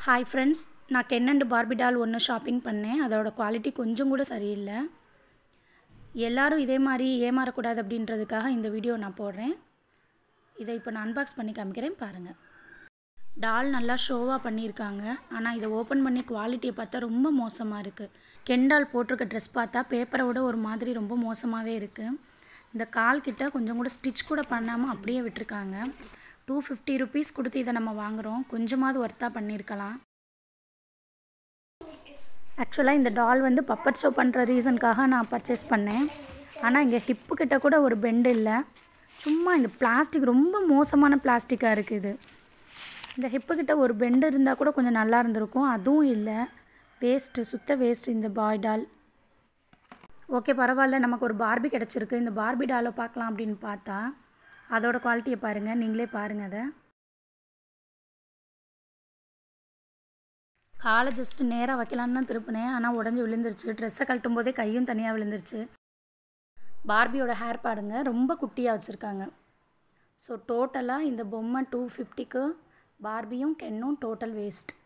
hi friends நான் Ken and Barbie doll ஒன்று shopping பண்ணேன் அதோட குவாலிட்டி கொஞ்சம் கூட சரியில்லை எல்லாரும் இதே மாதிரி ஏமாறக்கூடாது அப்படின்றதுக்காக இந்த வீடியோ நான் போடுறேன் இதை இப்போ நான் அன்பாக்ஸ் பண்ணி காமிக்கிறேன் பாருங்கள் டால் நல்லா ஷோவாக பண்ணியிருக்காங்க ஆனால் இதை ஓப்பன் பண்ணி குவாலிட்டியை பார்த்தா ரொம்ப மோசமாக இருக்குது கெண்டால் போட்டிருக்க ட்ரெஸ் பார்த்தா பேப்பரை விட ஒரு மாதிரி ரொம்ப மோசமாகவே இருக்குது இந்த கால் கிட்ட கொஞ்சம் கூட ஸ்டிச் கூட பண்ணாமல் அப்படியே விட்டுருக்காங்க டூ ஃபிஃப்டி ருபீஸ் கொடுத்து இதை நம்ம வாங்குகிறோம் கொஞ்சமாவது ஒர்த்தாக பண்ணியிருக்கலாம் ஆக்சுவலாக இந்த டால் வந்து பப்பட் ஷோ பண்ணுற ரீசனுக்காக நான் பர்ச்சேஸ் பண்ணேன் ஆனால் இங்கே ஹிப்பு கிட்ட கூட ஒரு பெண்டு இல்லை சும்மா இந்த பிளாஸ்டிக் ரொம்ப மோசமான பிளாஸ்டிக்காக இருக்குது இது இந்த ஹிப்பு கிட்ட ஒரு பெண்டு இருந்தால் கூட கொஞ்சம் நல்லா இருந்திருக்கும் அதுவும் இல்லை வேஸ்ட்டு சுத்த வேஸ்ட் இந்த பாய் டால் ஓகே பரவாயில்ல நமக்கு ஒரு பார்பி கிடச்சிருக்கு இந்த பார்பி டாலை பார்க்கலாம் அப்படின்னு பார்த்தா அதோட குவாலிட்டியை பாருங்கள் நீங்களே பாருங்கள் அதை காலை ஜஸ்ட்டு நேராக வைக்கலான்னு தான் திருப்பினேன் ஆனால் உடஞ்சி விழுந்துருச்சு ட்ரெஸ்ஸை கழட்டும் போதே கையும் தனியாக விழுந்துருச்சு பார்பியோட ஹேர் பாருங்க ரொம்ப குட்டியாக வச்சுருக்காங்க ஸோ டோட்டலாக இந்த பொம்மை டூ ஃபிஃப்டிக்கு பார்பியும் கென்னும் டோட்டல் வேஸ்ட்